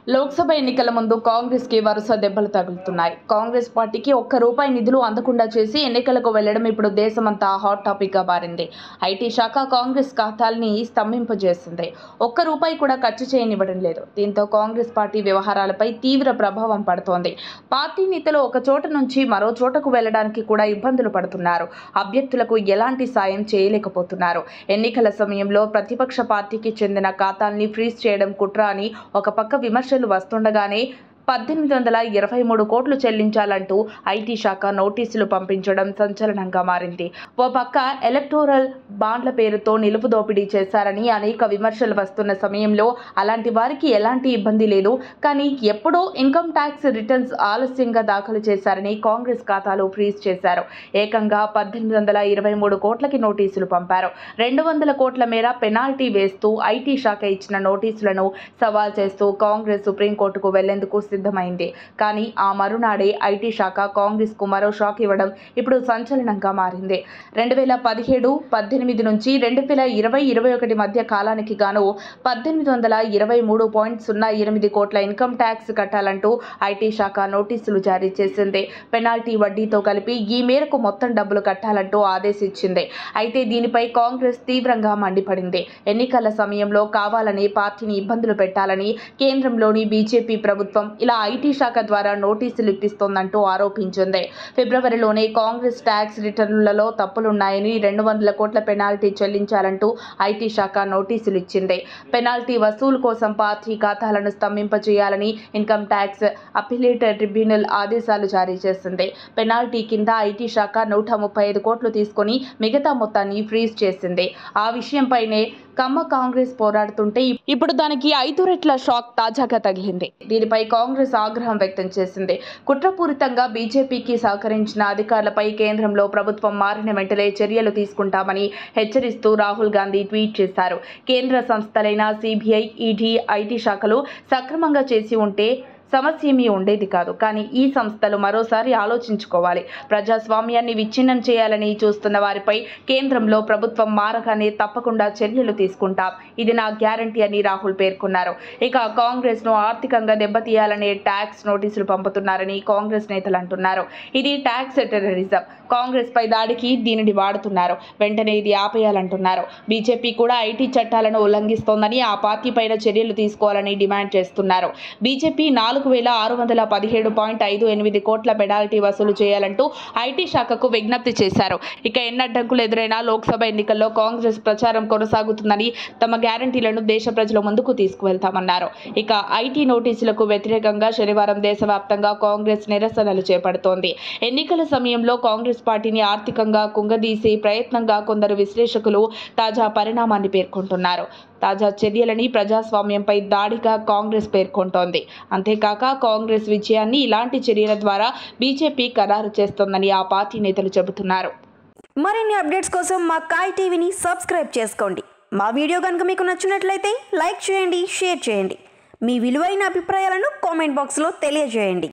లోక్సభ ఎన్నికల ముందు కాంగ్రెస్ కి వరుస దెబ్బలు తగులుతున్నాయి కాంగ్రెస్ పార్టీకి ఒక్క రూపాయి నిధులు అందకుండా చేసి ఎన్నికలకు వెళ్లడం ఇప్పుడు దేశమంతా హాట్ టాపిక్ గా మారింది ఐటీ శాఖ కాంగ్రెస్ ఖాతాల్ని స్తంభింపజేసింది ఒక్క రూపాయి కూడా ఖర్చు చేయనివ్వడం లేదు దీంతో కాంగ్రెస్ పార్టీ వ్యవహారాలపై తీవ్ర ప్రభావం పడుతోంది పార్టీ నేతలు ఒక చోట నుంచి మరో చోటకు వెళ్లడానికి కూడా ఇబ్బందులు పడుతున్నారు అభ్యర్థులకు ఎలాంటి సాయం చేయలేకపోతున్నారు ఎన్నికల సమయంలో ప్రతిపక్ష పార్టీకి చెందిన ఖాతాల్ని ఫ్రీజ్ చేయడం కుట్ర అని ఒక పక్క విమర్శలు వస్తుండగానే పద్దెనిమిది వందల ఇరవై మూడు కోట్లు చెల్లించాలంటూ ఐటీ శాఖ నోటీసులు పంపించడం సంచలనంగా మారింది ఓ పక్క ఎలక్టోరల్ బాండ్ల పేరుతో నిలుపు దోపిడీ చేశారని అనేక విమర్శలు వస్తున్న సమయంలో అలాంటి వారికి ఎలాంటి ఇబ్బంది లేదు కానీ ఎప్పుడో ఇన్కమ్ ట్యాక్స్ రిటర్న్స్ ఆలస్యంగా దాఖలు చేశారని కాంగ్రెస్ ఖాతాలు ఫ్రీజ్ చేశారు ఏకంగా పద్దెనిమిది వందల ఇరవై మూడు కోట్లకి నోటీసులు పంపారు రెండు వందల కోట్ల మేర పెనాల్టీ వేస్తూ ఐటీ శాఖ ఇచ్చిన నోటీసులను సవాల్ చేస్తూ కాంగ్రెస్ సుప్రీంకోర్టుకు వెళ్లేందుకు సిద్ధమైంది కానీ ఆ మరునాడే ఐటీ శాఖ కాంగ్రెస్ కు మరో షాక్ ఇవ్వడం ఇప్పుడు సంచలనంగా మారింది రెండు వేల పదిహేడు పద్దెనిమిది నుంచి రెండు వేల ఇరవై ఇరవై ఒకటి మధ్య కాలానికి గాను పద్దెనిమిది వందల ఇరవై మూడు పాయింట్ సున్నా ఎనిమిది కోట్ల ఇన్కమ్ ట్యాక్స్ కట్టాలంటూ ఐటీ శాఖ నోటీసులు జారీ చేసింది పెనాల్టీ వడ్డీతో కలిపి ఈ మేరకు మొత్తం డబ్బులు కట్టాలంటూ ఆదేశించింది అయితే దీనిపై కాంగ్రెస్ తీవ్రంగా మండిపడింది ఎన్నికల సమయంలో కావాలని పార్టీని ఇబ్బందులు పెట్టాలని కేంద్రంలోని బీజేపీ ప్రభుత్వం ఇలా ఐటీ శాఖ ద్వారా నోటీసులు ఇప్పిస్తోందంటూ ఆరోపించింది ఫిబ్రవరిలోనే కాంగ్రెస్ ట్యాక్స్ రిటర్నులలో తప్పులున్నాయని రెండు వందల కోట్ల పెనాల్టీ చెల్లించాలంటూ ఐటీ శాఖ నోటీసులు ఇచ్చింది పెనాల్టీ వసూలు కోసం పార్టీ ఖాతాలను స్తంభింపజేయాలని ఇన్కమ్ ట్యాక్స్ అపిలేట్ ట్రిబ్యునల్ ఆదేశాలు జారీ చేసింది పెనాల్టీ కింద ఐటీ శాఖ నూట ముప్పై ఐదు కోట్లు తీసుకొని మిగతా మొత్తాన్ని ఫ్రీజ్ చేసింది ఆ విషయంపైనే కమ్మ కాంగ్రెస్ పోరాడుతుంటే ఇప్పుడు దానికి ఐదు రెట్ల షాక్ తాజాగా తగిలింది దీనిపై కాంగ్రెస్ ఆగ్రహం వ్యక్తం చేసింది కుట్రపూరితంగా బీజేపీకి సహకరించిన అధికారులపై కేంద్రంలో ప్రభుత్వం మారిన వెంటనే చర్యలు తీసుకుంటామని హెచ్చరిస్తూ రాహుల్ గాంధీ ట్వీట్ చేశారు కేంద్ర సంస్థలైన సిబిఐ ఈడీ ఐటీ శాఖలు సక్రమంగా చేసి ఉంటే సమస్య ఏమీ ఉండేది కాదు కానీ ఈ సంస్థలు మరోసారి ఆలోచించుకోవాలి ప్రజాస్వామ్యాన్ని విచ్ఛిన్నం చేయాలని చూస్తున్న వారిపై కేంద్రంలో ప్రభుత్వం మారగానే తప్పకుండా చర్యలు తీసుకుంటాం ఇది నా గ్యారంటీ అని రాహుల్ పేర్కొన్నారు ఇక కాంగ్రెస్ను ఆర్థికంగా దెబ్బతీయాలనే ట్యాక్స్ నోటీసులు పంపుతున్నారని కాంగ్రెస్ నేతలు అంటున్నారు ఇది ట్యాక్స్ టెర్రరిజం కాంగ్రెస్ పై దాడికి దీనిని వాడుతున్నారు వెంటనే ఇది ఆపేయాలంటున్నారు బీజేపీ కూడా ఐటీ చట్టాలను ఉల్లంఘిస్తోందని ఆ పార్టీ పైన చర్యలు తీసుకోవాలని డిమాండ్ చేస్తున్నారు బీజేపీ నాలుగు వేల ఆరు వందల పదిహేడు పాయింట్ ఐదు ఎనిమిది కోట్ల పెనాల్టీ వసూలు చేయాలంటూ ఐటీ శాఖకు విజ్ఞప్తి చేశారు ఇక ఎన్నడ్డంకులు ఎదురైనా లోక్సభ ఎన్నికల్లో కాంగ్రెస్ ప్రచారం కొనసాగుతుందని తమ గ్యారంటీలను దేశ ప్రజల ముందుకు తీసుకువెళ్తామన్నారు ఇక ఐటీ నోటీసులకు వ్యతిరేకంగా శనివారం దేశవ్యాప్తంగా కాంగ్రెస్ నిరసనలు చేపడుతోంది ఎన్నికల సమయంలో కాంగ్రెస్ పార్టీని ఆర్థికంగా కుంగదీసే ప్రయత్నంగా కొందరు విశ్లేషకులు తాజా పరిణామాన్ని పేర్కొంటున్నారు తాజా చర్యలని ప్రజాస్వామ్యంపై దాడిగా కాంగ్రెస్ పేర్కొంటోంది అంతేకాక కాంగ్రెస్ విజయాన్ని ఇలాంటి చర్యల ద్వారా బీజేపీ ఖరారు చేస్తోందని ఆ పార్టీ నేతలు చెబుతున్నారు మరిన్ని అప్డేట్స్ కోసం మా కాయ్ టీవీని సబ్స్క్రైబ్ చేసుకోండి మా వీడియో కనుక మీకు నచ్చినట్లయితే లైక్ చేయండి షేర్ చేయండి మీ విలువైన అభిప్రాయాలను కామెంట్ బాక్స్లో తెలియజేయండి